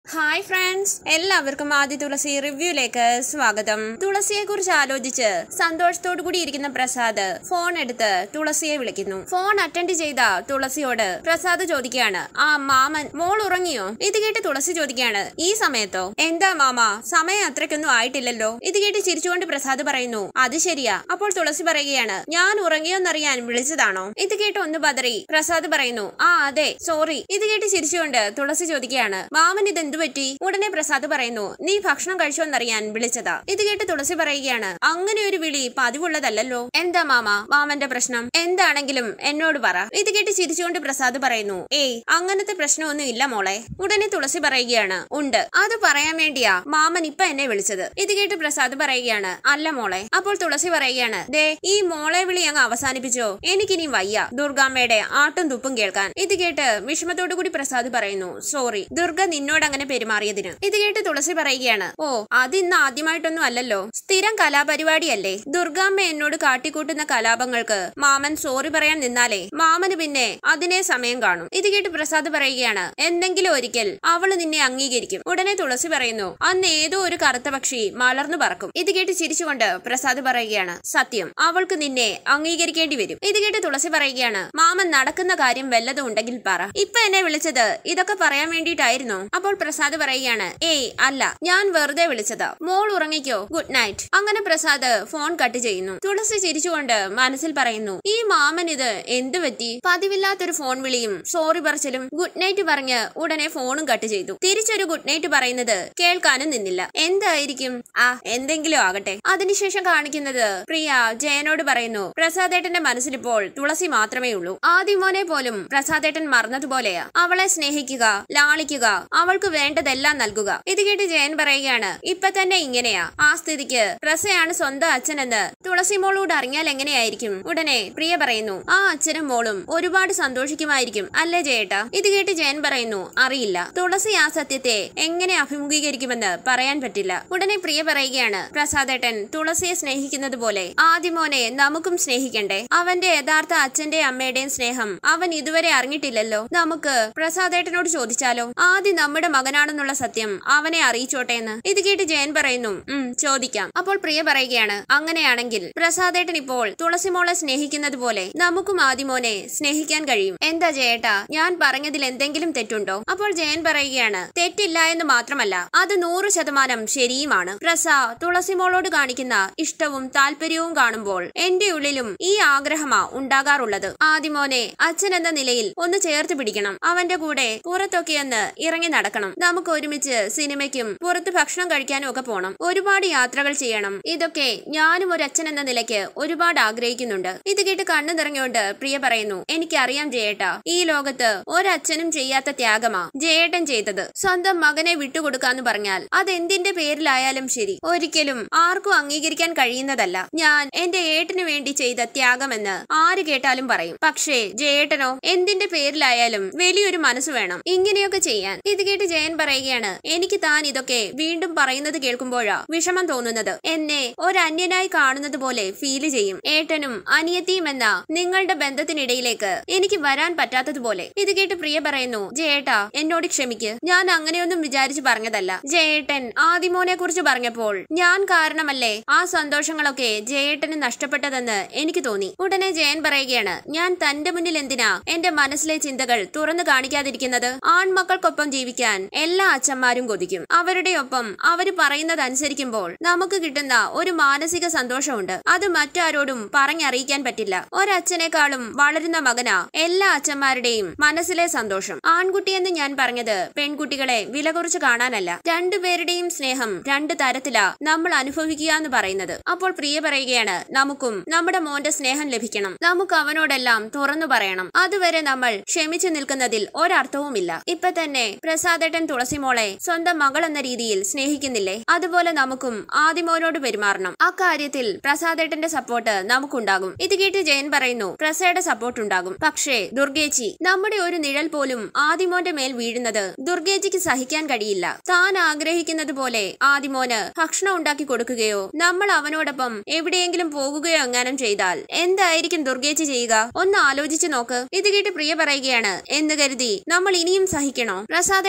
hi friends എല്ലാവർക്കും ആദ്യ തുളസി റിവ്യൂയിലേക്ക് സ്വാഗതം തുളസിയെ കുറിച്ച് ആലോചിച്ച് സന്തോഷത്തോടു കൂടി ഇരിക്കുന്ന പ്രസാദ് ഫോൺ എടുത്ത് തുളസിയെ വിളിക്കുന്നു ഫോൺ അറ്റൻഡ് ചെയ്ത തുളസിയോട് പ്രസാദ് ചോദിക്കുകയാണ് ആ മാമൻ മോൾ ഉറങ്ങിയോ ഇത് കേട്ട് തുളസി ചോദിക്കുകയാണ് ഈ സമയത്തോ എന്താ മാമ സമയം അത്രയ്ക്കൊന്നും ആയിട്ടില്ലല്ലോ ഇത് കേട്ട് ചിരിച്ചുകൊണ്ട് പ്രസാദ് പറയുന്നു അത് ശരിയാ അപ്പോൾ തുളസി പറയുകയാണ് ഞാൻ ഉറങ്ങിയോന്നറിയാൻ വിളിച്ചതാണോ ഇത് കേട്ട് ഒന്ന് ബദറി പ്രസാദ് പറയുന്നു ആ അതെ സോറി ഇത് കേട്ട് ചിരിച്ചുകൊണ്ട് തുളസി ചോദിക്കുകയാണ് മാമൻ ഇത് എന്തു പറ്റി ഉടനെ പ്രസാദ് പറയുന്നു നീ ഭക്ഷണം കഴിച്ചോന്നറിയാൻ വിളിച്ചതാ ഇത് കേട്ട് തുളസി പറയുകയാണ് അങ്ങനെ ഒരു വിളി പതിവുള്ളതല്ലല്ലോ എന്താ മാമ മാമന്റെ പ്രശ്നം എന്താണെങ്കിലും എന്നോട് പറ ഇത് കേട്ട് ചിരിച്ചുകൊണ്ട് പ്രസാദ് പറയുന്നു ഏയ് അങ്ങനത്തെ പ്രശ്നമൊന്നും ഇല്ല മോളെ ഉടനെ തുളസി പറയുകയാണ് ഉണ്ട് അത് പറയാൻ വേണ്ടിയാ മാമൻ ഇപ്പൊ എന്നെ വിളിച്ചത് ഇത് കേട്ട് പ്രസാദ് പറയുകയാണ് അല്ല മോളെ അപ്പോൾ തുളസി പറയുകയാണ് ദേ ഈ മോളെ വിളി അങ്ങ് അവസാനിപ്പിച്ചോ എനിക്കിനി വയ്യ ദുർഗാമ്മയുടെ ആട്ടും തുപ്പും കേൾക്കാൻ ഇത് കേട്ട് വിഷമത്തോടു കൂടി പ്രസാദ് പറയുന്നു സോറി ദുർഗ നിന്നോട് അങ്ങനെ പെരുമാറിയതിന് ഇത് കേട്ട് തുളസി പറയുകയാണ് ഓ അത് ഇന്ന് ആദ്യമായിട്ടൊന്നും അല്ലല്ലോ സ്ഥിരം കലാപരിപാടിയല്ലേ ദുർഗാമ്മ എന്നോട് കാട്ടിക്കൂട്ടുന്ന കലാപങ്ങൾക്ക് മാമൻ സോറി പറയാൻ നിന്നാലേ മാമന് പിന്നെ അതിനെ സമയം കാണും ഇത് കേട്ട് പ്രസാദ് പറയുകയാണ് എന്തെങ്കിലും ഒരിക്കൽ അവള് നിന്നെ അംഗീകരിക്കും ഉടനെ തുളസി പറയുന്നു അന്ന് ഏതോ ഒരു കറുത്ത പക്ഷി മലർന്നു പറക്കും ഇത് കേട്ട് ചിരിച്ചുകൊണ്ട് പ്രസാദ് പറയുകയാണ് സത്യം അവൾക്ക് നിന്നെ അംഗീകരിക്കേണ്ടി വരും ഇത് കേട്ട് തുളസി പറയുകയാണ് മാമൻ നടക്കുന്ന കാര്യം വല്ലതും ഉണ്ടെങ്കിൽ പറ ഇപ്പൊ എന്നെ വിളിച്ചത് ഇതൊക്കെ പറയാൻ വേണ്ടിയിട്ടായിരുന്നോ അപ്പോൾ പ്രസാദ് പറയുകയാണ് ഏയ് അല്ല ഞാൻ വെറുതെ വിളിച്ചതാ മോൾ ഉറങ്ങിക്കോ ഗുഡ് നൈറ്റ് അങ്ങനെ പ്രസാദ് ഫോൺ കട്ട് ചെയ്യുന്നു തുളസി ചിരിച്ചുകൊണ്ട് മനസ്സിൽ പറയുന്നു ഈ മാമൻ ഇത് എന്തു പറ്റി പതിവില്ലാത്തൊരു ഫോൺ വിളിയും സോറി പറച്ചിലും ഗുഡ് നൈറ്റ് പറഞ്ഞ് ഉടനെ ഫോണും കട്ട് ചെയ്തു തിരിച്ചൊരു ഗുഡ് നൈറ്റ് പറയുന്നത് കേൾക്കാനും നിന്നില്ല എന്തായിരിക്കും ആ എന്തെങ്കിലും ആകട്ടെ അതിനുശേഷം കാണിക്കുന്നത് പ്രിയ ജയനോട് പറയുന്നു പ്രസാദേട്ടന്റെ മനസ്സിലിപ്പോൾ തുളസി മാത്രമേ ഉള്ളൂ ആദ്യമോനെ പോലും പ്രസാദേട്ടൻ മറന്നതുപോലെയാ അവളെ സ്നേഹിക്കുക ലാളിക്കുക അവൾക്ക് വേണ്ടതെല്ലാം നൽകുക ഇത് കേട്ട് ജയൻ പറയുകയാണ് ഇപ്പൊ തന്നെ ഇങ്ങനെയാ ആ സ്ഥിതിക്ക് പ്രസയാണ് സ്വന്തം അച്ഛനെന്ന് തുളസി മോളോട് അറിഞ്ഞാൽ എങ്ങനെയായിരിക്കും ഉടനെ പ്രിയ പറയുന്നു ആ അച്ഛനും മോളും ഒരുപാട് സന്തോഷിക്കുമായിരിക്കും അല്ലേ ജയേട്ടാ ഇത് കേട്ട് ജയൻ പറയുന്നു അറിയില്ല തുളസി ആ സത്യത്തെ എങ്ങനെ അഭിമുഖീകരിക്കുമെന്ന് പറയാൻ പറ്റില്ല ഉടനെ പ്രിയ പറയുകയാണ് പ്രസാദേട്ടൻ തുളസിയെ സ്നേഹിക്കുന്നത് പോലെ ആദ്യമോനെ നമുക്കും സ്നേഹിക്കണ്ടേ അവന്റെ യഥാർത്ഥ അച്ഛന്റെ അമ്മയുടെയും സ്നേഹം അവൻ ഇതുവരെ അറിഞ്ഞിട്ടില്ലല്ലോ നമുക്ക് പ്രസാദേട്ടനോട് ചോദിച്ചാലോ ആദ്യം നമ്മുടെ മകനാണെന്നുള്ള സത്യം അവനെ അറിയിച്ചോട്ടെ എന്ന് ഇത് കേട്ട് ജയൻ പറയുന്നു ഉം ചോദിക്കാം അപ്പോൾ പ്രിയ പറയുകയാണ് അങ്ങനെയാണെങ്കിൽ പ്രസാദേട്ടൻ ഇപ്പോൾ തുളസിമോളെ സ്നേഹിക്കുന്നത് പോലെ നമുക്കും ആദിമോനെ സ്നേഹിക്കാൻ കഴിയും എന്താ ജയേട്ടാ ഞാൻ പറഞ്ഞതിൽ എന്തെങ്കിലും തെറ്റുണ്ടോ അപ്പോൾ ജയൻ പറയുകയാണ് തെറ്റില്ല എന്ന് മാത്രമല്ല അത് നൂറ് ശതമാനം ശരിയുമാണ് പ്രസ തുളസിമോളോട് കാണിക്കുന്ന ഇഷ്ടവും താല്പര്യവും കാണുമ്പോൾ എന്റെ ഉള്ളിലും ഈ ആഗ്രഹമാ ഉണ്ടാകാറുള്ളത് ആദിമോനെ അച്ഛൻ എന്ന നിലയിൽ ഒന്ന് ചേർത്ത് പിടിക്കണം അവന്റെ കൂടെ പുറത്തൊക്കെ ഒന്ന് ഇറങ്ങി നടക്കണം നമുക്ക് ഒരുമിച്ച് സിനിമയ്ക്കും പുറത്ത് ഭക്ഷണം കഴിക്കാനും ഒക്കെ പോണം ഒരുപാട് യാത്രകൾ ചെയ്യണം ഇതൊക്കെ ഞാനും ഒരു അച്ഛൻ എന്ന നിലയ്ക്ക് ഒരുപാട് ആഗ്രഹിക്കുന്നുണ്ട് ഇത് കേട്ട് കണ്ണു നിറഞ്ഞുകൊണ്ട് പ്രിയ പറയുന്നു എനിക്കറിയാം ജയേട്ടാ ഈ ലോകത്ത് ഒരച്ഛനും ചെയ്യാത്ത ത്യാഗമാ ജയേട്ടൻ ചെയ്തത് സ്വന്തം മകനെ വിട്ടുകൊടുക്കാന്ന് പറഞ്ഞാൽ അതെന്തിന്റെ പേരിലായാലും ശരി ഒരിക്കലും ആർക്കും അംഗീകരിക്കാൻ കഴിയുന്നതല്ല ഞാൻ എന്റെ ഏട്ടന് വേണ്ടി ചെയ്ത ത്യാഗമെന്ന് ആര് കേട്ടാലും പറയും പക്ഷേ ജയേട്ടനോ എന്തിന്റെ പേരിലായാലും വലിയൊരു മനസ്സ് വേണം ഇങ്ങനെയൊക്കെ ചെയ്യാൻ ഇത് കേട്ട് ജയൻ പറയുകയാണ് എനിക്ക് താൻ ഇതൊക്കെ വീണ്ടും പറയുന്നത് കേൾക്കുമ്പോഴാ വിഷമം തോന്നുന്നത് എന്നെ ഒരന്യനായി കാണുന്നത് പോലെ ഫീല് ചെയ്യും ഏട്ടനും അനിയത്തിയും എന്ന നിങ്ങളുടെ ബന്ധത്തിനിടയിലേക്ക് എനിക്ക് വരാൻ പറ്റാത്തതുപോലെ ഇത് കേട്ട് പ്രിയ പറയുന്നു ജയേട്ടാ എന്നോട് ക്ഷമിക്ക് ഞാൻ അങ്ങനെയൊന്നും വിചാരിച്ചു പറഞ്ഞതല്ല ജയേട്ടൻ ആദിമോനെ കുറിച്ച് പറഞ്ഞപ്പോൾ ഞാൻ കാരണമല്ലേ ആ സന്തോഷങ്ങളൊക്കെ ജയേട്ടന് നഷ്ടപ്പെട്ടതെന്ന് എനിക്ക് തോന്നി ഉടനെ ജയൻ പറയുകയാണ് ഞാൻ തന്റെ മുന്നിൽ എന്തിനാ എന്റെ മനസ്സിലെ ചിന്തകൾ തുറന്നു കാണിക്കാതിരിക്കുന്നത് ആൺമക്കൾക്കൊപ്പം ജീവിക്കാൻ എല്ലാ അച്ഛന്മാരും കൊതിക്കും അവരുടെ ഒപ്പം അവര് പറയുന്നത് അനുസരിക്കുമ്പോൾ നമുക്ക് കിട്ടുന്ന ഒരു മാനസിക സന്തോഷമുണ്ട് അത് മറ്റാരോടും പറഞ്ഞറിയിക്കാൻ പറ്റില്ല ഒരച്ഛനേക്കാളും വളരുന്ന മകനാ എല്ലാ അച്ഛന്മാരുടെയും മനസ്സിലെ സന്തോഷം ആൺകുട്ടിയെന്ന് ഞാൻ പറഞ്ഞത് പെൺകുട്ടികളെ വില കുറച്ച് കാണാനല്ല രണ്ടുപേരുടെയും സ്നേഹം രണ്ട് തരത്തിലാ നമ്മൾ അനുഭവിക്കുക എന്ന് പറയുന്നത് അപ്പോൾ പ്രിയ പറയുകയാണ് നമുക്കും നമ്മുടെ മോന്റെ സ്നേഹം ലഭിക്കണം നമുക്ക് അവനോടെല്ലാം തുറന്നു പറയണം അതുവരെ നമ്മൾ ക്ഷമിച്ചു നിൽക്കുന്നതിൽ ഒരർത്ഥവുമില്ല ഇപ്പൊ തന്നെ പ്രസാദേട്ടൻ തുളസിമോളെ സ്വന്തം മകൾ എന്ന രീതിയിൽ സ്നേഹിക്കുന്നില്ലേ അതുപോലെ നമുക്കും ആദിമോനോട് പെരുമാറണം അക്കാര്യത്തിൽ പ്രസാദേട്ടന്റെ സപ്പോർട്ട് നമുക്കുണ്ടാകും ഇത് കേട്ട് ജയൻ പറയുന്നു പ്രസയുടെ സപ്പോർട്ട് ഉണ്ടാകും പക്ഷേ ദുർഗേച്ചി നമ്മുടെ ഒരു നിഴൽ പോലും ആദിമോന്റെ മേൽ വീഴുന്നത് ദുർഗേച്ചിക്ക് സഹിക്കാൻ കഴിയില്ല താൻ ആഗ്രഹിക്കുന്നത് പോലെ ആദിമോന് ഭക്ഷണം ഉണ്ടാക്കി കൊടുക്കുകയോ നമ്മൾ അവനോടൊപ്പം എവിടെയെങ്കിലും പോകുകയോ എങ്ങാനും ചെയ്താൽ എന്തായിരിക്കും ദുർഗേച്ചി ചെയ്യുക ഒന്ന് ആലോചിച്ചു നോക്ക് ഇത് കേട്ട് പ്രിയ പറയുകയാണ് എന്ന് കരുതി നമ്മൾ ഇനിയും സഹിക്കണോ പ്രസാദേട്ടൻ എല്ലാം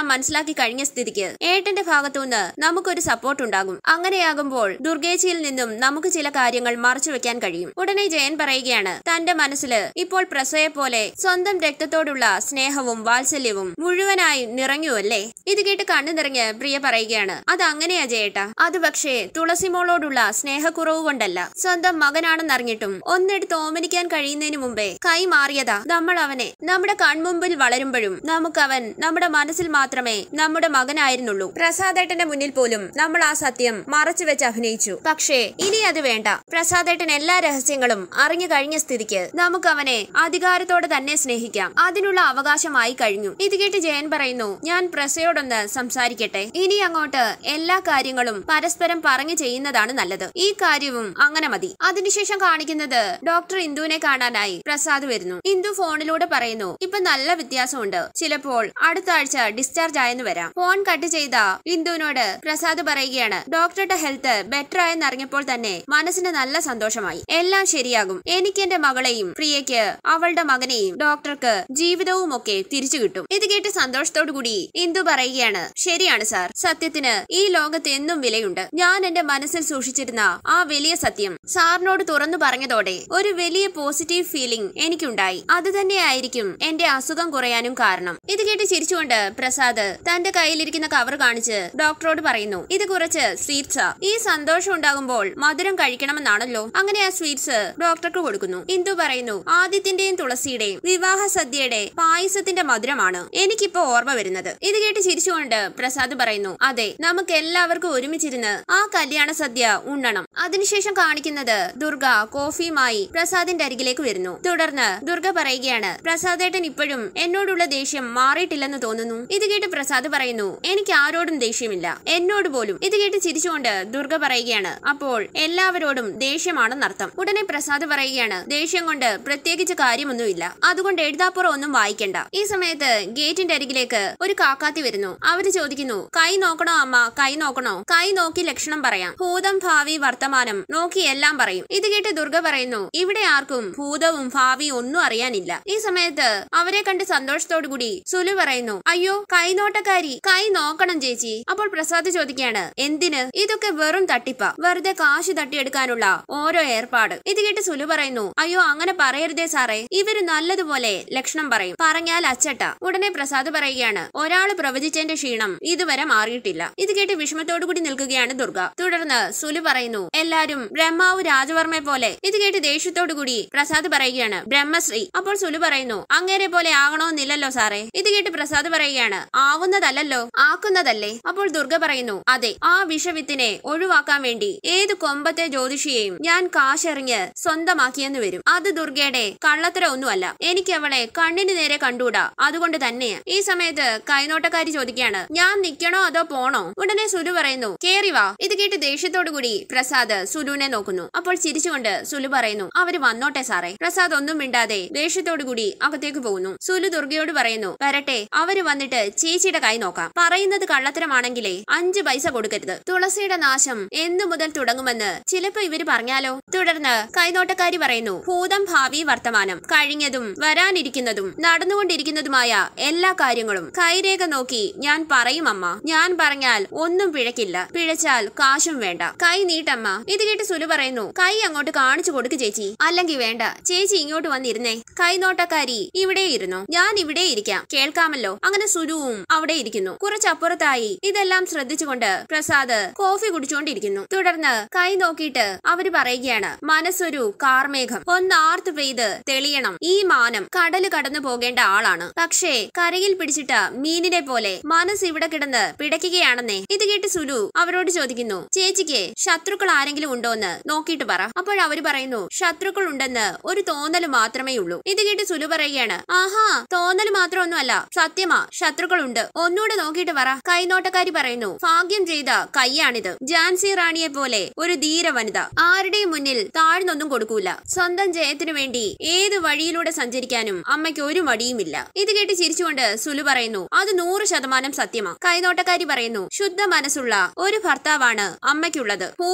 മനസ്സിലാക്കി കഴിഞ്ഞ സ്ഥിതിക്ക് ഏട്ടന്റെ ഭാഗത്തുനിന്ന് നമുക്കൊരു സപ്പോർട്ട് ഉണ്ടാകും അങ്ങനെയാകുമ്പോൾ ദുർഗേച്ചിയിൽ നിന്നും നമുക്ക് ചില കാര്യങ്ങൾ മറച്ചു വെക്കാൻ കഴിയും ഉടനെ ജയൻ പറയുകയാണ് തന്റെ മനസ്സില് ഇപ്പോൾ പ്രസയെ പോലെ സ്വന്തം രക്തത്തോടുള്ള സ്നേഹവും വാത്സല്യവും മുഴുവനായി നിറഞ്ഞുവല്ലേ ഇത് കേട്ട് കണ്ണു നിറഞ്ഞ് പ്രിയ പറയുകയാണ് അത് അങ്ങനെയാ ജയേട്ടാ അത് പക്ഷേ തുളസിമോളോടുള്ള സ്നേഹക്കുറവ് കൊണ്ടല്ല സ്വന്തം മകനാണെന്നറിഞ്ഞിട്ടും ഒന്നെടുത്ത് ഓമനിക്കാൻ കഴിയുന്നതിന് മുമ്പേ കൈ മാറിയതാ നമ്മൾ അവനെ നമ്മുടെ കൺമുമ്പിൽ വളരുമ്പോഴും നമുക്കവൻ നമ്മുടെ മനസ്സിൽ മാത്രമേ നമ്മുടെ മകനായിരുന്നുള്ളൂ പ്രസാദേട്ടന്റെ മുന്നിൽ പോലും നമ്മൾ ആ സത്യം മറച്ചു വെച്ച് അഭിനയിച്ചു പക്ഷേ ഇനി അത് വേണ്ട പ്രസാദേട്ടൻ എല്ലാ രഹസ്യങ്ങളും അറിഞ്ഞു കഴിഞ്ഞ സ്ഥിതിക്ക് നമുക്ക് അവനെ അധികാരത്തോടെ തന്നെ സ്നേഹിക്കാം അതിനുള്ള അവകാശമായി കഴിഞ്ഞു ഇത് കേട്ട് ജയൻ പറയുന്നു ഞാൻ പ്രസയോടൊന്ന് സംസാരിക്കട്ടെ ഇനി അങ്ങോട്ട് എല്ലാ കാര്യങ്ങളും പരസ്പരം പറഞ്ഞു ചെയ്യുന്നതാണ് നല്ലത് ഈ കാര്യവും അങ്ങനെ മതി അതിനുശേഷം കാണിക്കുന്നത് ഡോക്ടർ ഇന്ദുവിനെ കാണാനായി പ്രസാദ് വരുന്നു ഇന്ദു ഫോണിലൂടെ പറയുന്നു ഇപ്പൊ നല്ല വ്യത്യാസമുണ്ട് ചിലപ്പോൾ അടുത്ത ആഴ്ച ഡിസ്ചാർജ് ആയെന്ന് വരാം ഫോൺ കട്ട് ചെയ്ത ഇന്ദുവിനോട് പ്രസാദ് പറയുകയാണ് ഡോക്ടറുടെ ഹെൽത്ത് ബെറ്റർ ആയെന്ന് അറിഞ്ഞപ്പോൾ തന്നെ മനസ്സിന് നല്ല സന്തോഷമായി എല്ലാം ശരിയാകും എനിക്ക് എന്റെ മകളെയും പ്രിയയ്ക്ക് അവളുടെ മകനെയും ഡോക്ടർക്ക് ജീവിതവും ഒക്കെ തിരിച്ചു കിട്ടും ഇത് കേട്ട് സന്തോഷത്തോടു കൂടി ഇന്ദു പറയുകയാണ് ശരിയാണ് സാർ സത്യത്തിന് ഈ ലോകത്ത് എന്നും വിലയുണ്ട് ഞാൻ എന്റെ മനസ്സിൽ സൂക്ഷിച്ചിരുന്ന ആ വലിയ സത്യം സാറിനോട് തുറന്നു പറഞ്ഞതോടെ ഒരു വലിയ പോസിറ്റീവ് ഫീലിംഗ് എനിക്കുണ്ടായി അത് തന്നെയായിരിക്കും എന്റെ അസുഖം കുറയാനും കാരണം ഇത് കേട്ട് ചിരിച്ചുകൊണ്ട് പ്രസാദ് തന്റെ കയ്യിലിരിക്കുന്ന കവർ കാണിച്ച് ഡോക്ടറോട് പറയുന്നു ഇത് കുറച്ച് സ്വീറ്റ്സാ ഈ സന്തോഷം ഉണ്ടാകുമ്പോൾ മധുരം കഴിക്കണമെന്നാണല്ലോ അങ്ങനെ ആ സ്വീറ്റ്സ് ഡോക്ടർക്ക് കൊടുക്കുന്നു ഇന്ദു പറയുന്നു ആദിത്യന്റെയും തുളസിയുടെയും വിവാഹ സദ്യയുടെ പായസത്തിന്റെ മധുരമാണ് എനിക്കിപ്പോ ഓർമ്മ വരുന്നത് ഇത് കേട്ട് ചിരിച്ചുകൊണ്ട് പ്രസാദ് പറയുന്നു അതെ നമുക്ക് എല്ലാവർക്കും ഒരുമിച്ചിരുന്ന് ആ കല്യാണ സദ്യ ഉണ്ണണം അതിനുശേഷം കാണിക്കുന്നത് ദുർഗ കോഫിയുമായി പ്രസാദിന്റെ അരികിലേക്ക് വരുന്നു തുടർന്ന് ദുർഗ പറയുകയാണ് പ്രസാദേട്ടൻ ഇപ്പോഴും എന്നോടുള്ള ദേഷ്യം മാറിയിട്ടില്ലെന്ന് തോന്നുന്നു ഇത് കേട്ട് പ്രസാദ് പറയുന്നു എനിക്ക് ആരോടും ദേഷ്യമില്ല എന്നോട് പോലും ഇത് കേട്ട് ചിരിച്ചുകൊണ്ട് ദുർഗ പറയുകയാണ് അപ്പോൾ എല്ലാവരോടും ദേഷ്യമാണെന്നർത്ഥം ഉടനെ പ്രസാദ് പറയുകയാണ് ദേഷ്യം കൊണ്ട് പ്രത്യേകിച്ച് കാര്യമൊന്നുമില്ല അതുകൊണ്ട് എഴുതാപ്പുറം ഒന്നും വായിക്കണ്ട ഈ സമയത്ത് ഗേറ്റിന്റെ അരികിലേക്ക് ഒരു കാക്കാത്തി വരുന്നു അവര് ചോദിക്കുന്നു കൈ നോക്കണോ അമ്മ കൈ നോക്കണോ കൈ നോക്കി ലക്ഷണം പറയാം ഭൂതം ഭാവി വർത്തമാനം നോക്കി എല്ലാം പറയും ഇത് കേട്ട് ദുർഗ പറയുന്നു ഇവിടെ ആർക്കും ഭൂതവും ഭാവിയും ഒന്നും അറിയാനില്ല ഈ സമയത്ത് അവരെ കണ്ട് സന്തോഷത്തോടു കൂടി സുലു പറയുന്നു അയ്യോ കൈനോട്ടക്കാരി കൈ നോക്കണം ചേച്ചി അപ്പോൾ പ്രസാദ് ചോദിക്കുകയാണ് എന്തിന് ഇതൊക്കെ വെറും തട്ടിപ്പ വെറുതെ കാശ് തട്ടിയെടുക്കാനുള്ള ഓരോ ഏർപ്പാട് ഇത് കേട്ട് സുലു പറയുന്നു അയ്യോ അങ്ങനെ പറയരുതേ സാറേ ഇവര് നല്ലതുപോലെ ലക്ഷണം പറയും പറഞ്ഞാൽ അച്ചട്ട ഉടനെ പ്രസാദ് പറയുകയാണ് ഒരാള് പ്രവചിച്ചതിന്റെ ക്ഷീണം ഇതുവരെ മാറിയിട്ടില്ല ഇത് കേട്ട് വിഷമത്തോടു കൂടി നിൽക്കുകയാണ് ദുർഗ തുടർന്ന് സുലു പറയുന്നു എല്ലാരും ബ്രഹ്മാവ് രാജവർമ്മയെ പോലെ ഇത് കേട്ട് ദേഷ്യത്തോടു കൂടി പ്രസാദ് പറയുകയാണ് ബ്രഹ്മശ്രീ അപ്പോൾ സുലു പറയുന്നു അങ്ങേരെ പോലെ ആകണമെന്നില്ലല്ലോ സാറേ ഇത് കേട്ട് പ്രസാദ് പറയുകയാണ് ആവുന്നതല്ലല്ലോ ആക്കുന്നതല്ലേ അപ്പോൾ ദുർഗ പറയുന്നു അതെ ആ വിഷവിത്തിനെ ഒഴിവാക്കാൻ വേണ്ടി ഏത് കൊമ്പത്തെ ജ്യോതിഷിയെയും ഞാൻ കാശെറിഞ്ഞ് സ്വന്തമാക്കിയെന്ന് വരും അത് ദുർഗയുടെ കള്ളത്തരം ഒന്നുമല്ല എനിക്ക് അവളെ കണ്ണിന് നേരെ കണ്ടൂടാ അതുകൊണ്ട് തന്നെയാ ഈ സമയത്ത് കൈനോട്ടക്കാരി ചോദിക്കുകയാണ് ഞാൻ നിക്കണോ അതോ പോണോ ഉടനെ സുലു പറയുന്നു കേറി വാ ഇത് കേട്ട് ദേഷ്യത്തോടു കൂടി പ്രസാദ് സുലുവിനെ നോക്കുന്നു അപ്പോൾ ചിരിച്ചുകൊണ്ട് സുലു പറയുന്നു അവര് വന്നോട്ടെ സാറേ പ്രസാദ് ഒന്നും മിണ്ടാതെ ദേഷ്യത്തോടു കൂടി അകത്തേക്ക് പോകുന്നു സുലു ദുർഗയോട് പറയുന്നു വരട്ടെ അവര് വന്നിട്ട് ചേച്ചിയുടെ കൈ നോക്കാം പറയുന്നത് കള്ളത്തരമാണെങ്കിലേ അഞ്ച് പൈസ കൊടുക്കരുത് തുളസിയുടെ നാശം എന്നു മുതൽ തുടങ്ങുമെന്ന് ചിലപ്പോ ഇവര് പറഞ്ഞാലോ തുടർന്ന് കൈനോട്ടക്കാരി പറയുന്നു ഭൂതം ഭാവി വർത്തമാനം കഴിഞ്ഞതും വരാനിരിക്കുന്നതും നടന്നുകൊണ്ടിരിക്കുന്നതുമായ എല്ലാ കാര്യങ്ങളും കൈരേഖ നോക്കി ഞാൻ പറയും അമ്മ ഞാൻ പറഞ്ഞാൽ ഒന്നും പിഴക്കില്ല പിഴച്ചാൽ കാശും വേണ്ട കൈ നീട്ടമ്മ ഇത് കേട്ട് സുലു പറയുന്നു കൈ അങ്ങോട്ട് കാണിച്ചു കൊടുക്ക് ചേച്ചി അല്ലെങ്കിൽ വേണ്ട ചേച്ചി ഇങ്ങോട്ട് വന്നിരുന്നേ കൈനോട്ടക്കാരി ഇവിടെ ഇരുന്നു ഞാൻ ഇവിടെ ഇരിക്കാം കേൾക്കാമല്ലോ അങ്ങനെ സുലുവും അവിടെ ഇരിക്കുന്നു കുറച്ചപ്പുറത്തായി ഇതെല്ലാം ശ്രദ്ധിച്ചുകൊണ്ട് പ്രസാദ് കോഫി കുടിച്ചുകൊണ്ടിരിക്കുന്നു തുടർന്ന് കൈ നോക്കിയിട്ട് അവര് പറയുകയാണ് മനസ്സൊരു കാർമേഘം ഒന്ന് ആർത്ത് പെയ്ത് തെളിയണം ഈ മാനം കടല് കടന്നു പോകേണ്ട ആളാണ് പക്ഷേ കരയിൽ പിടിച്ചിട്ട മീനിനെ പോലെ മനസ്സ് ഇവിടെ കിടന്ന് പിടയ്ക്കുകയാണെന്നേ ഇത് കേട്ട് സുലു അവരോട് ചോദിക്കുന്നു ചേച്ചിക്ക് ശത്രുക്കൾ ആരെങ്കിലും ഉണ്ടോന്ന് നോക്കിയിട്ട് പറ അപ്പോൾ അവര് പറയുന്നു ശത്രുക്കൾ ഉണ്ടെന്ന് ഒരു തോന്നല് മാത്രമേ ഉള്ളൂ ഇത് കേട്ട് സുലു പറയുകയാണ് ആഹാ തോന്നല് മാത്രമൊന്നുമല്ല സത്യമാ ശത്രുക്കളുണ്ട് ഒന്നുകൂടെ നോക്കിയിട്ട് പറ കൈനോട്ടക്കാരി പറയുന്നു ഭാഗ്യം ചെയ്ത കൈയാണിത് ജാൻസി റാണിയെ പോലെ ഒരു ധീര വനിത ആരുടെയും മുന്നിൽ താഴ്ന്നൊന്നും കൊടുക്കൂല സ്വന്തം ജയത്തിനു വേണ്ടി ഏത് വഴിയിലൂടെ സഞ്ചരിക്കാനും അമ്മയ്ക്ക് ഒരു മടിയുമില്ല ഇത് കേട്ട് ചിരിച്ചുകൊണ്ട് സുലു പറയുന്നു അത് നൂറ് ശതമാനം സത്യമാ കൈനോട്ടക്കാരി പറയുന്നു ശുദ്ധ മനസ്സുള്ള ഒരു ഭർത്താവാണ് അമ്മയ്ക്കുള്ളത് ഭൂമിയോളം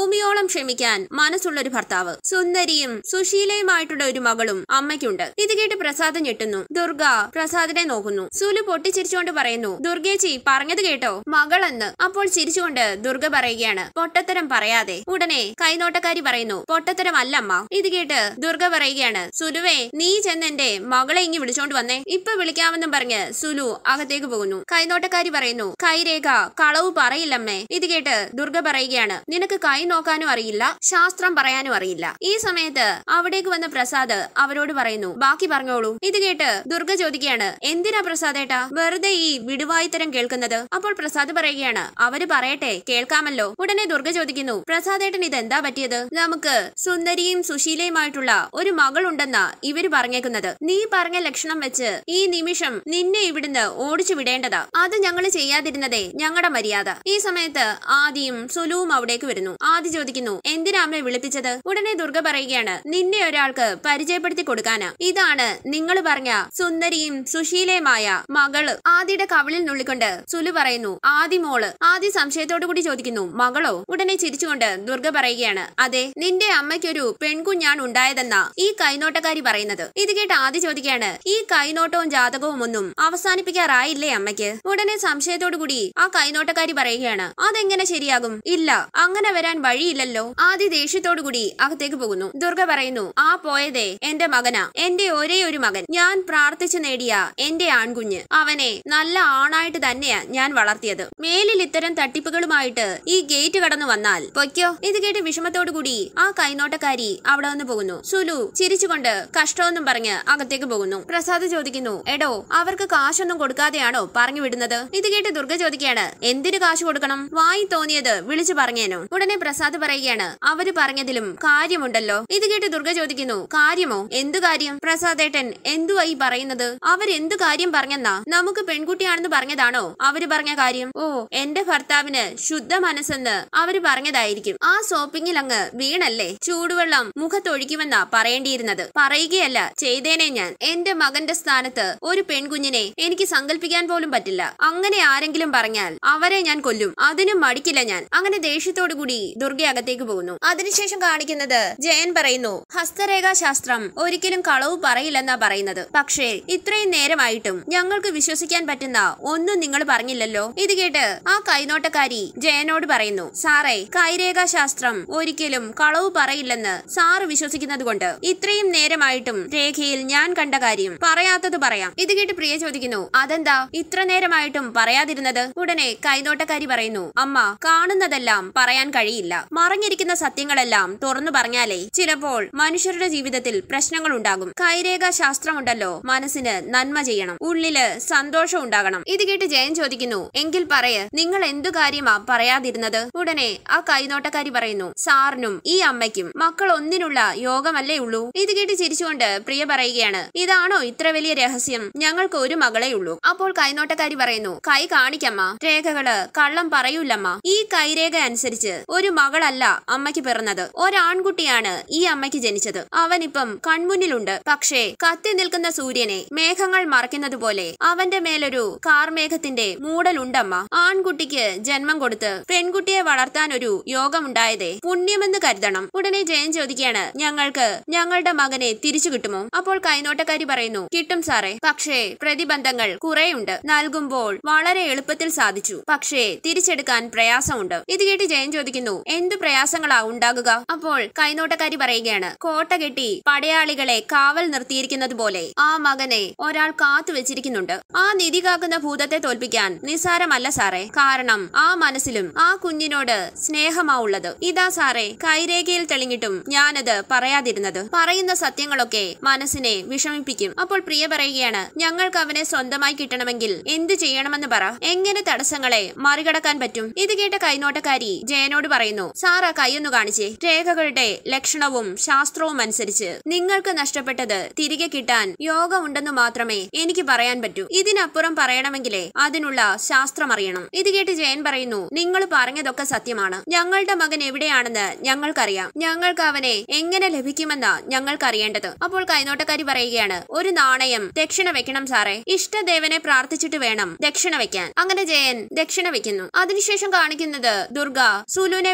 എല്ലാം ക്ഷമിക്കാൻ മനസ്സുള്ള ഒരു ഭർത്താവ് സുന്ദരിയും സുശീലയുമായിട്ടുള്ള ഒരു മകളും അമ്മയ്ക്കുണ്ട് ഇത് കേട്ട് പ്രസാദ് ഞെട്ടുന്നു ദുർഗ പ്രസാദിനെ നോക്കുന്നു സുലു പൊട്ടിച്ചിരിച്ചുകൊണ്ട് പറയുന്നു ദുർഗേച്ചി പറഞ്ഞത് കേട്ടോ മകളെന്ന് അപ്പോൾ ചിരിച്ചുകൊണ്ട് ദുർഗ പറയുകയാണ് പൊട്ടത്തരം പറയാതെ ഉടനെ കൈനോട്ടക്കാരി പറയുന്നു പൊട്ടത്തരം അല്ലമ്മ ഇത് കേട്ട് ദുർഗ പറയുകയാണ് സുലുവേ നീ ചെന്ന് എന്റെ മകളെ ഇങ്ങി വിളിച്ചോണ്ട് വന്നേ ഇപ്പൊ വിളിക്കാമെന്നും പറഞ്ഞ് സുലു അകത്തേക്ക് പോകുന്നു കൈനോട്ടക്കാരി പറയുന്നു കൈരേഖ കളവ് പറയില്ലമ്മേ ഇത് കേട്ട് ദുർഗ പറയുകയാണ് നിനക്ക് കൈ നോക്കാനും അറിയില്ല ശാസ്ത്രം പറയാനും അറിയില്ല ഈ സമയത്ത് അവിടേക്ക് വന്ന പ്രസാദ് അവരോട് പറയുന്നു ബാക്കി പറഞ്ഞോളൂ ഇത് കേട്ട് ദുർഗ ചോദിക്കുകയാണ് എന്തിനാ പ്രസാദേട്ടാ വെറുതെ ഈ വിടുവായിത്തരം കേൾക്കുന്നത് അപ്പോൾ പ്രസാദ് പറയുകയാണ് അവര് പറയട്ടെ കേൾക്കാമല്ലോ ഉടനെ ദുർഗ ചോദിക്കുന്നു പ്രസാദേട്ടൻ ഇത് എന്താ പറ്റിയത് നമുക്ക് സുന്ദരിയും സുശീലയുമായിട്ടുള്ള ഒരു മകളുണ്ടെന്നാ ഇവര് പറഞ്ഞേക്കുന്നത് നീ പറഞ്ഞ ലക്ഷണം വെച്ച് ഈ നിമിഷം നിന്നെ ഇവിടുന്ന് ഓടിച്ചു വിടേണ്ടതാ അത് ഞങ്ങൾ ചെയ്യാതിരുന്നതേ ഞങ്ങളുടെ മര്യാദ ഈ സമയത്ത് ആദിയും സുലുവും അവിടേക്ക് വരുന്നു ആദി ചോദിക്കുന്നു എന്തിനാ അമ്മയെ വിളിപ്പിച്ചത് ഉടനെ ദുർഗ പറയുകയാണ് നിന്നെ ഒരാൾക്ക് പരിചയപ്പെടുത്തി കൊടുക്കാനാ ഇതാണ് നിങ്ങൾ പറഞ്ഞ സുന്ദരിയും സുശീലയുമായ മകള് ആദിയുടെ കവിളിൽ നുള്ളിക്കൊണ്ട് സുലു പറയുന്നു ആദി മോള് ആദി സംശയത്തോടു കൂടി ചോദിക്കുന്നു മകളോ ഉടനെ ചിരിച്ചുകൊണ്ട് ദുർഗ പറയുകയാണ് അതെ നിന്റെ അമ്മയ്ക്കൊരു പെൺകുഞ്ഞാണ് ഉണ്ടായതെന്നാ ഈ കൈനോട്ടക്കാരി പറയുന്നത് ഇത് കേട്ട് ആദി ചോദിക്കുകയാണ് ഈ കൈനോട്ടവും ജാതകവും ഒന്നും അവസാനിപ്പിക്കാറായില്ലേ അമ്മയ്ക്ക് ഉടനെ സംശയത്തോടു കൂടി ആ കൈനോട്ടക്കാരി പറയുകയാണ് അതെങ്ങനെ ശരിയാകും ഇല്ല അങ്ങനെ വരാൻ വഴിയില്ലല്ലോ ആദി ദേഷ്യത്തോടു കൂടി അകത്തേക്ക് പോകുന്നു ദുർഗ പറയുന്നു ആ പോയതേ എന്റെ മകനാ എന്റെ ഒരേ ഒരു മകൻ ഞാൻ പ്രാർത്ഥിച്ചു നേടിയ എന്റെ ആൺകുഞ്ഞ് അവനെ നല്ല ആണായിട്ട് തന്നെയാ ഞാൻ വളർത്തിയത് മേലിൽ ഇത്തരം തട്ടിപ്പുകളുമായിട്ട് ഈ ഗേറ്റ് കടന്നു വന്നാൽ പൊയ്ക്കോ ഇത് കേട്ട് വിഷമത്തോടു കൂടി ആ കൈനോട്ടക്കാരി അവിടെ നിന്ന് പോകുന്നു സുലു ചിരിച്ചുകൊണ്ട് കഷ്ടമെന്നും പറഞ്ഞ് അകത്തേക്ക് പോകുന്നു പ്രസാദ് ചോദിക്കുന്നു എടോ അവർക്ക് കാശൊന്നും കൊടുക്കാതെയാണോ പറഞ്ഞു വിടുന്നത് ഇത് കേട്ട് ദുർഗ ചോദിക്കുകയാണ് എന്തിനു കാശ് കൊടുക്കണം വായി തോന്നിയത് വിളിച്ചു പറഞ്ഞേനോ ഉടനെ പ്രസാദ് പറയുകയാണ് അവര് പറഞ്ഞതിലും കാര്യമുണ്ടല്ലോ ഇത് കേട്ട് ദുർഗ ചോദിക്കുന്നു കാര്യമോ എന്തു കാര്യം പ്രസാദേട്ടൻ എന്തുവാ ഈ പറയുന്നത് അവരെന്തു കാര്യം പറഞ്ഞെന്നാ നമുക്ക് പെൺകുട്ടിയാണെന്ന് പറഞ്ഞതാണോ അവര് പറഞ്ഞ കാര്യം ഓ എന്റെ ഭർത്താവിന് ശുദ്ധ മനസ്സെന്ന് അവര് പറഞ്ഞതായിരിക്കും ആ സോപ്പിങ്ങിൽ അങ്ങ് വീണല്ലേ ചൂടുവെള്ളം മുഖത്തൊഴിക്കുമെന്നാ പറയേണ്ടിയിരുന്നത് പറയുകയല്ല ചെയ്തേനെ ഞാൻ എന്റെ മകന്റെ സ്ഥാനത്ത് ഒരു പെൺകുഞ്ഞിനെ എനിക്ക് സങ്കല്പിക്കാൻ പോലും പറ്റില്ല അങ്ങനെ ആരെങ്കിലും പറഞ്ഞാൽ അവരെ ഞാൻ കൊല്ലും അതിനും മടിക്കില്ല ഞാൻ അങ്ങനെ ദേഷ്യത്തോടു കൂടി ദുർഗ അകത്തേക്ക് പോകുന്നു അതിനുശേഷം കാണിക്കുന്നത് ജയൻ പറയുന്നു ഹസ്തരേഖാ ശാസ്ത്രം ഒരിക്കലും കളവ് പറയില്ലെന്നാ പറയുന്നത് പക്ഷേ ഇത്രയും നേരമായിട്ടും ഞങ്ങൾക്ക് വിശ്വസിക്കാൻ പറ്റുന്ന ഒന്നും നിങ്ങൾ പറഞ്ഞില്ലല്ലോ ഇത് കേട്ട് ആ കൈനോട്ടക്കാരി ജയനോട് പറയുന്നു സാറേ കൈരേഖാ ശാസ്ത്രം ഒരിക്കലും കളവ് പറയില്ലെന്ന് സാറ് വിശ്വസിക്കുന്നത് കൊണ്ട് ഇത്രയും നേരമായിട്ടും രേഖയിൽ ഞാൻ കണ്ട കാര്യം പറയാത്തത് പറയാം ഇത് കേട്ട് പ്രിയ ചോദിക്കുന്നു അതെന്താ ഇത്ര നേരമായിട്ടും പറയാതിരുന്നത് ഉടനെ കൈനോട്ടക്കാരി പറയുന്നു അമ്മ കാണുന്നതെല്ലാം പറയാൻ കഴിയില്ല മറഞ്ഞിരിക്കുന്ന സത്യങ്ങളെല്ലാം തുറന്നു പറഞ്ഞാലേ ചിലപ്പോൾ മനുഷ്യരുടെ ജീവിതത്തിൽ പ്രശ്നങ്ങൾ ഉണ്ടാകും കൈരേഖ ശാസ്ത്രമുണ്ടല്ലോ മനസ്സിന് നന്മ ചെയ്യണം ഉള്ളില് സന്തോഷം ഉണ്ടാകണം ഇത് കേട്ട് ജയൻ ചോദിക്കുന്നു എങ്കിൽ പറയ നിങ്ങൾ എന്തു കാര്യമാ പറയാതിരുന്നത് ഉടനെ ആ കൈനോട്ടക്കാരി പറയുന്നു സാറിനും ഈ അമ്മയ്ക്കും മക്കൾ ഒന്നിനുള്ള യോഗമല്ലേ ഉള്ളൂ ഇത് കേട്ട് ചിരിച്ചുകൊണ്ട് പ്രിയ പറയുകയാണ് ഇതാണോ ഇത്ര വലിയ രഹസ്യം ഞങ്ങൾക്ക് ഒരു മകളെ ഉള്ളൂ അപ്പോൾ കൈനോട്ടക്കാരി പറയുന്നു കൈ കാണിക്കമ്മ രേഖകള് കള്ളം പറയൂലമ്മ ഈ കൈരേഖ അനുസരിച്ച് ഒരു മകളല്ല അമ്മയ്ക്ക് പിറന്നത് ഒരാൺകുട്ടിയാണ് ഈ അമ്മയ്ക്ക് ജനിച്ചത് അവനിപ്പം കൺമുന്നിലുണ്ട് പക്ഷേ കത്തി നിൽക്കുന്ന സൂര്യനെ മേഘങ്ങൾ മറയ്ക്കുന്നത് പോലെ അവന്റെ മേലൊരു കാർമേഘത്തിന്റെ മൂടലുണ്ടമ്മ ആൺകുട്ടിക്ക് ജന്മം കൊടുത്ത് പെൺകുട്ടിയെ വളർത്താൻ ഒരു യോഗമുണ്ടായതേ പുണ്യമെന്ന് കരുതണം ഉടനെ ജയൻ ചോദിക്കുകയാണ് ഞങ്ങൾക്ക് ഞങ്ങളുടെ മകനെ തിരിച്ചു കിട്ടുമോ അപ്പോൾ കൈനോട്ടക്കാരി പറയുന്നു കിട്ടും സാറേ പക്ഷേ പ്രതിബന്ധങ്ങൾ കുറേയുണ്ട് നൽകുമ്പോൾ വളരെ എളുപ്പത്തിൽ സാധിച്ചു പക്ഷേ തിരിച്ചെടുക്കാൻ പ്രയാസമുണ്ട് ഇത് കേട്ട് ജയൻ ചോദിക്കുന്നു എന്തു പ്രയാസങ്ങളാ ഉണ്ടാകുക അപ്പോൾ കൈനോട്ടക്കാരി പറയുകയാണ് കോട്ട കെട്ടി പടയാളികളെ കാവൽ നിർത്തിയിരിക്കുന്നത് പോലെ ആ മകനെ ഒരാൾ കാത്തു വെച്ചിരിക്കുന്നുണ്ട് ആ നിധി കാക്കുന്ന ഭൂതത്തെ തോൽപ്പിക്കാൻ നിസ്സാരമല്ല സാറേ കാരണം ആ മനസ്സിലും ആ കുഞ്ഞിനോട് സ്നേഹമാ ഉള്ളത് ഇതാ സാറേ കൈരേഖയിൽ തെളിഞ്ഞിട്ടും ഞാനത് പറയാതിരുന്നത് പറയുന്ന സത്യങ്ങളൊക്കെ മനസ്സിനെ വിഷമിപ്പിക്കും അപ്പോൾ പ്രിയ പറയുകയാണ് ഞങ്ങൾക്ക് അവനെ സ്വന്തമായി കിട്ടണമെങ്കിൽ എന്ത് ചെയ്യണമെന്ന് പറ എങ്ങനെ തടസ്സങ്ങളെ മറികടക്കാൻ പറ്റും ഇത് കേട്ട കൈനോട്ടക്കാരി ജയനോട് പറയുന്നു സാർ ആ കൈയൊന്നു കാണിച്ചേ രേഖകളുടെ ലക്ഷണവും ശാസ്ത്രവും അനുസരിച്ച് നിങ്ങൾക്ക് നഷ്ടപ്പെട്ടത് തിരികെ കിട്ടാൻ യോഗമുണ്ടെന്ന് മാത്രമേ എനിക്ക് പറയാൻ പറ്റൂ ഇതിനപ്പുറം പറയണമെങ്കിലേ അതിനുള്ള ശാസ്ത്രം അറിയണം ഇത് കേട്ട് ജയൻ പറയുന്നു നിങ്ങൾ പറഞ്ഞതൊക്കെ സത്യമാണ് ഞങ്ങളുടെ മകൻ എവിടെയാണെന്ന് ഞങ്ങൾക്കറിയാം ഞങ്ങൾക്ക് അവനെ എങ്ങനെ ലഭിക്കുമെന്നാ ഞങ്ങൾക്ക് അറിയേണ്ടത് അപ്പോൾ കൈനോട്ടക്കാരി പറയുകയാണ് ഒരു നാണയം ദക്ഷിണ വെക്കണം സാറേ ഇഷ്ടദേവനെ പ്രാർത്ഥിച്ചിട്ട് വേണം ദക്ഷിണ വെക്കാൻ അങ്ങനെ ജയൻ ദക്ഷിണ വെക്കുന്നു അതിനുശേഷം കാണിക്കുന്നത് ദുർഗ സുലുവിനെ വിളിക്കുന്നു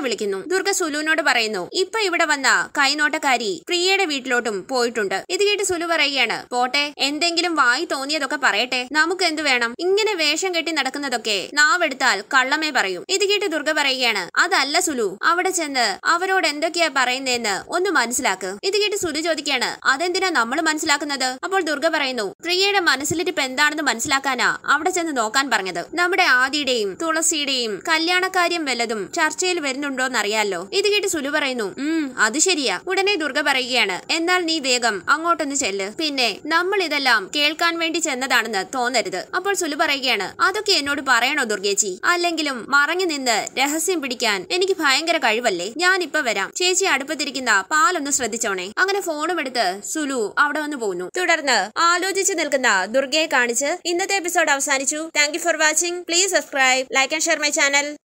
ദുർഗ സുലുവിനോട് പറയുന്നു ഇപ്പൊ ഇവിടെ വന്ന കൈനോട്ടക്കാരി പ്രിയയുടെ വീട്ടിലോട്ടും പോയിട്ടുണ്ട് ഇത് കേട്ട് സുലു പറയുകയാണ് പോട്ടെ എന്തെങ്കിലും വായി തോന്നിയതൊക്കെ പറയട്ടെ നമുക്ക് എന്തു വേണം ഇങ്ങനെ വേഷം കെട്ടി നടക്കുന്നതൊക്കെ നാവെടുത്താൽ കള്ളമേ പറയും ഇത് കേട്ട് ദുർഗ പറയുകയാണ് അതല്ല സുലു അവിടെ ചെന്ന് അവരോട് എന്തൊക്കെയാ പറയുന്നതെന്ന് ഒന്ന് മനസ്സിലാക്ക് ഇത് കേട്ട് സുലു ചോദിക്കാണ് അതെന്തിനാ നമ്മൾ മനസ്സിലാക്കുന്നത് അപ്പോൾ ദുർഗ പറയുന്നു പ്രിയയുടെ മനസ്സിലിരിപ്പ് എന്താണെന്ന് മനസ്സിലാക്കാനാ അവിടെ ചെന്ന് നോക്കാൻ പറഞ്ഞത് നമ്മുടെ ആദിയുടെയും തുളസിയുടെയും കല്യാണക്കാര്യം വല്ലതും ചർച്ചയിൽ വരുന്നുണ്ടോന്നറിയാലോ ഇത് കേട്ട് സുലു പറയുന്നു ഉം അത് ശരിയാ ഉടനെ ദുർഗ പറയുകയാണ് എന്നാൽ നീ വേഗം അങ്ങോട്ടൊന്ന് ചെല്ല് പിന്നെ നമ്മൾ ഇതെല്ലാം കേൾക്കാൻ വേണ്ടി ചെന്നതാണെന്ന് തോന്നരുത് അപ്പോൾ സുലു പറയുകയാണ് അതൊക്കെ എന്നോട് പറയണോ ദുർഗേച്ചി അല്ലെങ്കിലും മറഞ്ഞു നിന്ന് രഹസ്യം പിടിക്കാൻ എനിക്ക് ഭയങ്കര കഴിവല്ലേ ഞാൻ ഇപ്പൊ വരാം ചേച്ചി അടുപ്പത്തിരിക്കുന്ന പാലൊന്ന് ശ്രദ്ധിച്ചോണേ അങ്ങനെ ഫോണും എടുത്ത് സുലു അവിടെ വന്ന് പോകുന്നു തുടർന്ന് ആലോചിച്ച് നിൽക്കുന്ന ദുർഗയെ കാണിച്ച് ഇന്നത്തെ എപ്പിസോഡ് അവസാനിച്ചു thank for watching please subscribe like and share my channel